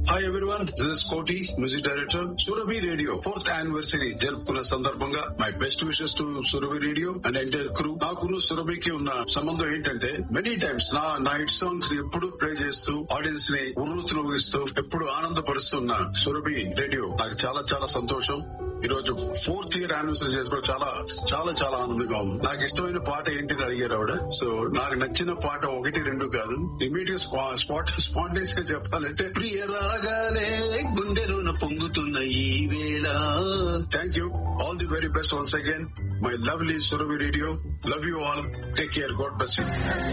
hi everyone this is Koti music director Surabhi radio fourth anniversary జరుపుకున్న సందర్భంగా my best wishes to Surabhi radio and entire crew నాకును సురభికి ఉన్న సంబంధం ఏంటంటే మెనీ టైమ్స్ నా నా హిట్ సాంగ్స్ ని ఎప్పుడు ప్లే చేస్తూ ఆడియన్స్ ని ఉర్రూతులోగిస్తూ ఎప్పుడు ఆనందపరుస్తున్న సురభి రేడియో నాకు చాలా చాలా సంతోషం ఈ రోజు ఫోర్త్ ఇయర్ యానివర్సరీ చేసుకోవడం చాలా చాలా చాలా ఆనందంగా ఉంది నాకు ఇష్టమైన పాట ఏంటిని అడిగారు ఆవిడ సో నాకు నచ్చిన పాట ఒకటి రెండు కాదు ఇమీడియట్ స్పాట్ స్పాంటేస్ గా చెప్పాలంటే ప్రియ రాగాలే గుండెలోన పొంగుతున్న ఈ వేళ thank you all the very best once again my lovely Suravi radio love you all take care god బెస్ట్ యూ